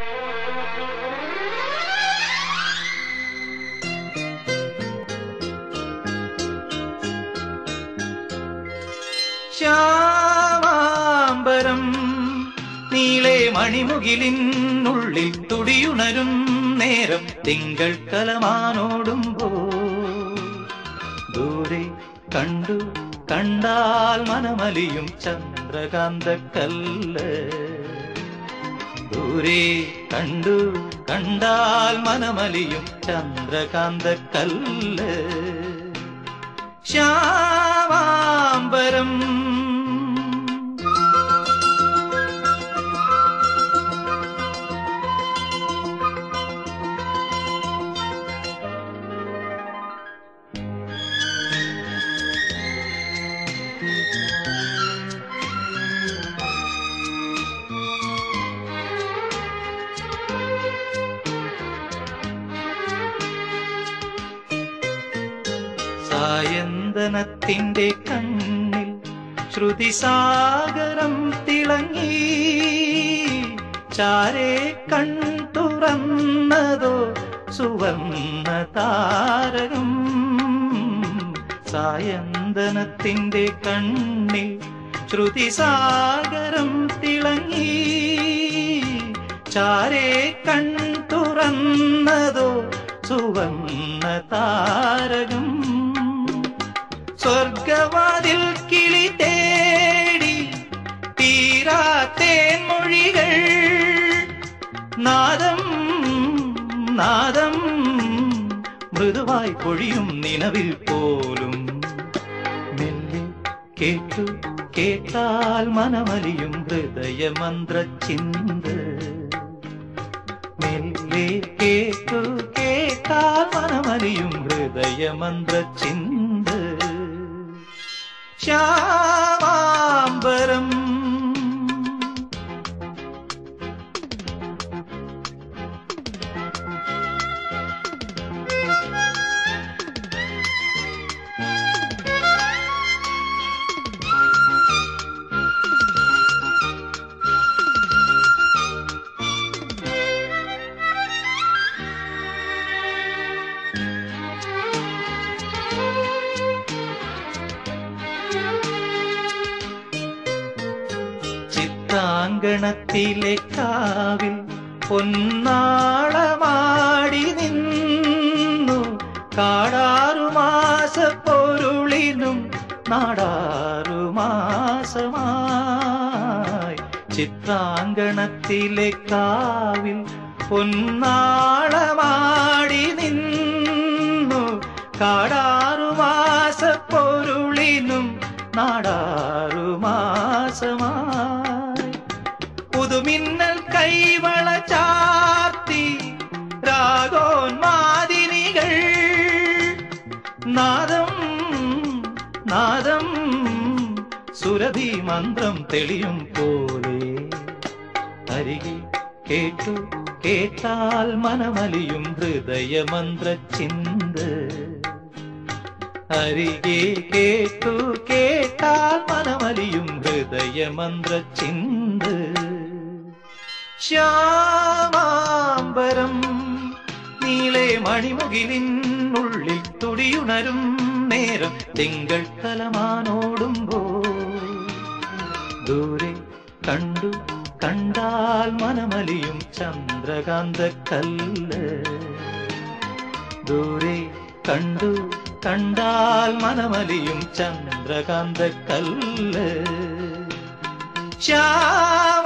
ശ്യാമാംബരം നീളെ മണിമുകിലിനുള്ളിൽ തുടിയുണരും നേരം തിങ്കൾ കലമാനോടുമ്പോ ദൂരെ കണ്ടു കണ്ടാൽ മനമലിയും ചന്ദ്രകാന്ത കല്ല് ദൂരെ കണ്ടു കണ്ടാൽ മനമലിയും ചന്ദ്രകാന്ത കല്ല് ശ്യാമാംബരം സായന്തനത്തിന്റെ കണ്ണിൽ ശ്രുതിസാഗരം തിളങ്ങി ചാരേ കൺ തുറന്നതോ സുവർണ താരകം സായന്തനത്തിന്റെ കണ്ണിൽ ശ്രുതിസാഗരം തിളങ്ങി ചാരേ കൺ തുറന്നതോ സുവർണ താരകം സ്വർഗവാതിൽ കിളി തേടി തീരാത്തേൻ മൊഴികൾ നാദം നാദം മൃദുവായി പൊഴിയും നിലവിൽ പോലും മെല്ലെ കേട്ടു കേട്ടാൽ മനമലിയും ഹൃദയമന്ത്ര ചിന്ത മെല്ലെ കേട്ടു കേട്ടാൽ മനമലിയും ഹൃദയമന്ത്ര ചിന്ത ശ്യാമാംബരം ചിത്താങ്കണത്തിലെ കാവിൽ പൊന്നാളമാടി നിന്നു കാടാറു മാസ പൊരുളിനും നാടാറു മാസമായി ചിത്രാങ്കണത്തിലെ കാവിൽ പൊന്നാളമാടി നിന്നു കാടാറു മാസ പൊരുളിനും നാടാറു മാസമായി പുതുമിന്നൽ കൈവള ചാർത്തി രാഗോന്മാദിനികൾ നാദം നാദം സുരഭി മന്ത്രം തെളിയും പോലെ അരികെ കേട്ടു കേട്ടാൽ മനമലിയും ഹൃദയമന്ത്ര ചിന്ത അരികെ കേട്ടു കേട്ടാൽ മനമലിയും ഹൃദയമന്ത്ര ചിന്ത ശ്യാമാംബരം നീളെ മണിമുകിലിനുള്ളിൽ തുടിയുണരും നേരം തിങ്കൾ തലമാനോടുമ്പോ ദൂരെ കണ്ടു കണ്ടാൽ മനമലിയും ചന്ദ്രകാന്ത കല്ല് ദൂരെ കണ്ടു കണ്ടാൽ മനമലിയും ചന്ദ്രകാന്ത കല്ല് ശ്യാ